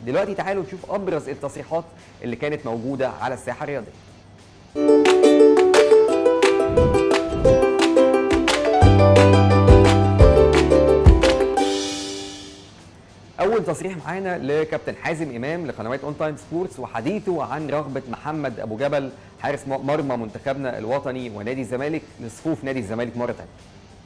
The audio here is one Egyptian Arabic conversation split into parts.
دلوقتي تعالوا نشوف ابرز التصريحات اللي كانت موجوده على الساحه الرياضيه اول تصريح معانا لكابتن حازم امام لقنوات اون تايم سبورتس وحديثه عن رغبه محمد ابو جبل حارس مرمى منتخبنا الوطني ونادي الزمالك لصفوف نادي الزمالك مره ثانيه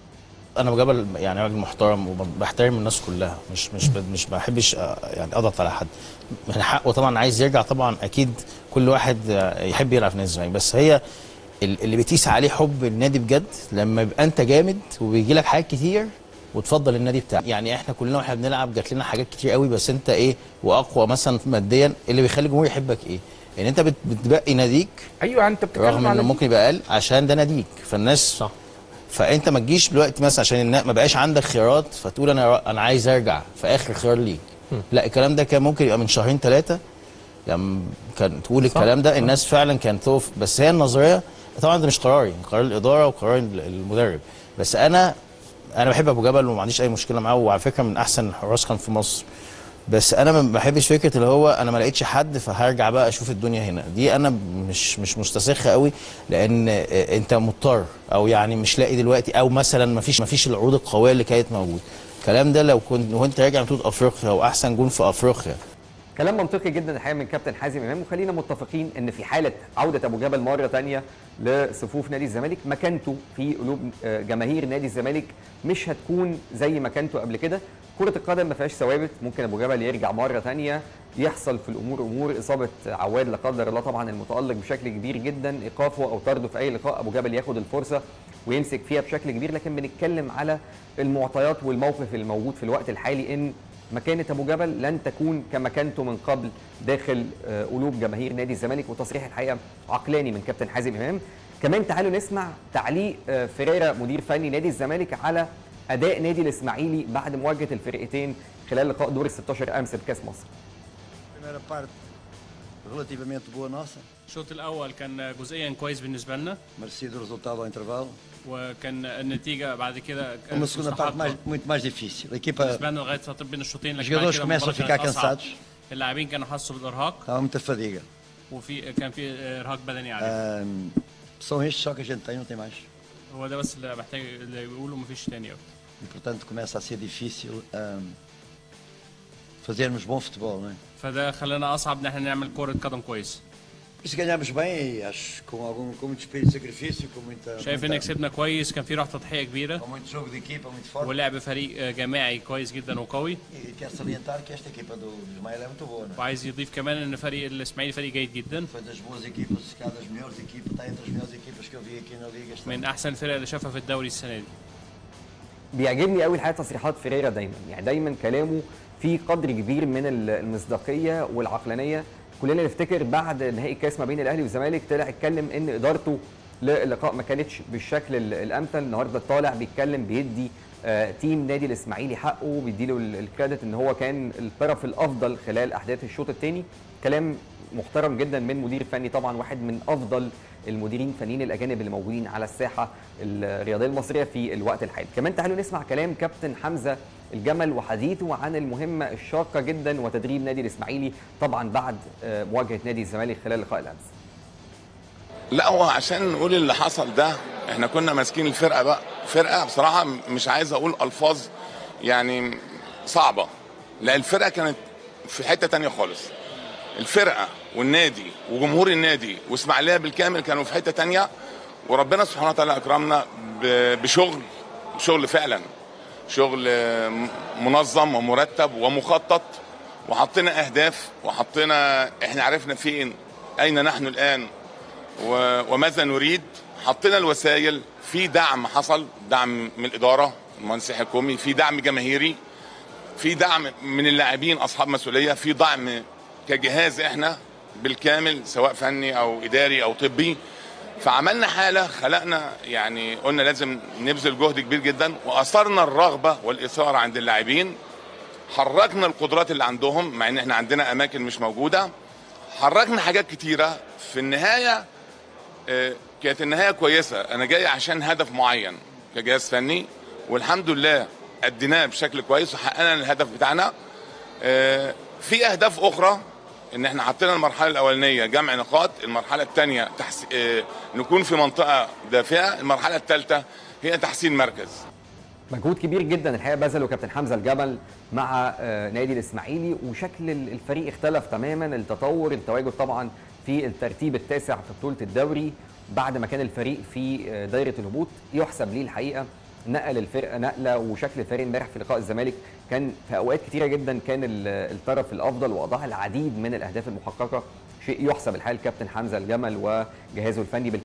انا ابو جبل يعني راجل محترم وبحترم الناس كلها مش مش مش بحبش يعني اضغط على حد من حقه طبعا عايز يرجع طبعا اكيد كل واحد يحب يلعب في نادي الزمالك بس هي اللي بتقيس عليه حب النادي بجد لما يبقى انت جامد وبيجي لك حاجات كتير وتفضل النادي بتاعك يعني احنا كلنا واحنا بنلعب جات لنا حاجات كتير قوي بس انت ايه واقوى مثلا ماديا اللي بيخلي الجمهور يحبك ايه ان انت بتبقي ناديك ايوه انت بتتكلم رغم انه ممكن يبقى اقل عشان ده ناديك فالناس صح فانت ما تجيش دلوقتي مثلا عشان ما بقاش عندك خيارات فتقول انا انا عايز ارجع في اخر خيار ليك لا الكلام ده كان ممكن يبقى من شهرين ثلاثه لما كان تقول الكلام ده الناس فعلا كانت تقف بس هي النظريه طبعا ده مش قراري قرار الاداره وقرار المدرب بس انا انا بحب ابو جبل وما عنديش اي مشكله معاه وعلى فكره من احسن الحراس كان في مصر بس انا ما بحبش فكره اللي هو انا ما لقيتش حد فهرجع بقى اشوف الدنيا هنا دي انا مش مش مستسخه قوي لان انت مضطر او يعني مش لاقي دلوقتي او مثلا ما فيش ما فيش العروض القويه اللي كانت موجوده الكلام ده لو كنت وانت راجع بطوله افريقيا واحسن جون في افريقيا كلام منطقي جدا الحقيقه من كابتن حازم امام وخلينا متفقين ان في حاله عوده ابو جبل مره ثانيه لصفوف نادي الزمالك مكانته في قلوب جماهير نادي الزمالك مش هتكون زي مكانته قبل كده كره القدم ما فيهاش ثوابت ممكن ابو جبل يرجع مره ثانيه يحصل في الامور امور اصابه عواد لا قدر الله طبعا المتالق بشكل كبير جدا ايقافه او طرده في اي لقاء ابو جبل ياخد الفرصه ويمسك فيها بشكل كبير لكن بنتكلم على المعطيات والموقف الموجود في الوقت الحالي ان مكانة أبو جبل لن تكون كمكانته من قبل داخل قلوب جماهير نادي الزمالك وتصريح الحقيقة عقلاني من كابتن حازم إمام كمان تعالوا نسمع تعليق فريرا مدير فني نادي الزمالك على أداء نادي الإسماعيلي بعد مواجهة الفرقتين خلال لقاء دور ال 16 أمس بكأس مصر relativamente boa nossa. الشوط الاول كان جزئيا كويس بالنسبه لنا Merecido o resultado ao intervalo. وكان النتيجه بعد كده Uma كانت segunda parte mais, مستحقة muito mais difícil. A equipa, بالنسبه لنا لغايه فتره بين الشوطين os لكن بعد jogadores كده começam a المباراة ficar كانت أصعب. cansados. اللاعبين كانوا حسوا بالارهاق Há muita fadiga. وفي كان في ارهاق بدني عليهم Ahm, são estes só que a gente tem, não tem mais. هو ده بس اللي محتاج اللي بيقوله مفيش تاني قوي E portanto começa a ser difícil ahm, fazermos bom futebol, não é? فده خلانا اصعب ان احنا نعمل كره قدم كويس Por isso ganhamos bem e acho com algum com muito espírito de sacrifício, com muita, شايف ان muita كسبنا كويس كان في روح تضحيه كبيره com muito jogo de equipa, muito forte. ولعب فريق جماعي كويس جدا وقوي E quero salientar que esta equipa do, do Ismael é muito boa, não é? وعايز يضيف كمان ان فريق الاسماعيلي فريق جيد جدا Foi das boas equipas, se calhar das melhores equipas, está entre as melhores equipas que eu vi aqui na Liga. este من ano. احسن الفرق اللي شافها في الدوري السنه دي بيعجبني قوي الحقيقه تصريحات فيريرا دايما يعني دايما كلامه في قدر كبير من المصداقيه والعقلانيه كلنا نفتكر بعد نهائي الكاس ما بين الاهلي والزمالك طلع اتكلم ان ادارته للقاء ما كانتش بالشكل ال- الامثل النهارده طالع بيتكلم بيدي آه، تيم نادي الاسماعيلي حقه بيديله ال- الكريدت ان هو كان الطرف الافضل خلال احداث الشوط الثاني كلام محترم جدا من مدير فني طبعا واحد من افضل المديرين الفنيين الاجانب اللي موجودين على الساحه الرياضيه المصريه في الوقت الحالي كمان تعالوا نسمع كلام كابتن حمزه الجمل وحديثه عن المهمه الشاقه جدا وتدريب نادي الاسماعيلي طبعا بعد آه، مواجهه نادي الزمالك خلال لقاء الامس لا هو عشان نقول اللي حصل ده احنا كنا ماسكين الفرقه بقى فرقه بصراحه مش عايز اقول الفاظ يعني صعبه لا الفرقه كانت في حته تانية خالص الفرقه والنادي وجمهور النادي واسماعيليه بالكامل كانوا في حته تانية وربنا سبحانه وتعالى اكرمنا ب- بشغل شغل فعلا شغل م- منظم ومرتب ومخطط وحطينا اهداف وحطينا احنا عرفنا فين اين نحن الان و- وماذا نريد حطينا الوسائل في دعم حصل دعم من الاداره المهندس يحيى الكومي في دعم جماهيري في دعم من اللاعبين اصحاب مسؤوليه في دعم كجهاز احنا بالكامل سواء فني او اداري او طبي فعملنا حاله خلقنا يعني قلنا لازم نبذل جهد كبير جدا واثرنا الرغبه والاثاره عند اللاعبين حركنا القدرات اللي عندهم مع ان احنا عندنا اماكن مش موجوده حركنا حاجات كتيره في النهايه آه، كانت النهايه كويسه انا جاي عشان هدف معين كجهاز فني والحمد لله اديناه بشكل كويس وحققنا الهدف بتاعنا آه، في اهداف اخرى ان احنا حطينا المرحله الاولانيه جمع نقاط المرحله الثانيه تحس... آه، نكون في منطقه دافئه المرحله الثالثه هي تحسين مركز مجهود كبير جدا الحقيقه بذله كابتن حمزه الجبل مع آه، نادي الاسماعيلي وشكل ال- الفريق اختلف تماما التطور التواجد طبعا في الترتيب التاسع في بطوله الدوري بعد ما كان الفريق في آه، دايره الهبوط يحسب ليه الحقيقه نقل الفرقه نقله وشكل الفريق امبارح في لقاء الزمالك كان في اوقات كتيره جدا كان ال- الطرف الافضل واضاع العديد من الاهداف المحققه شيء يحسب الحقيقه الكابتن حمزه الجمل وجهازه الفني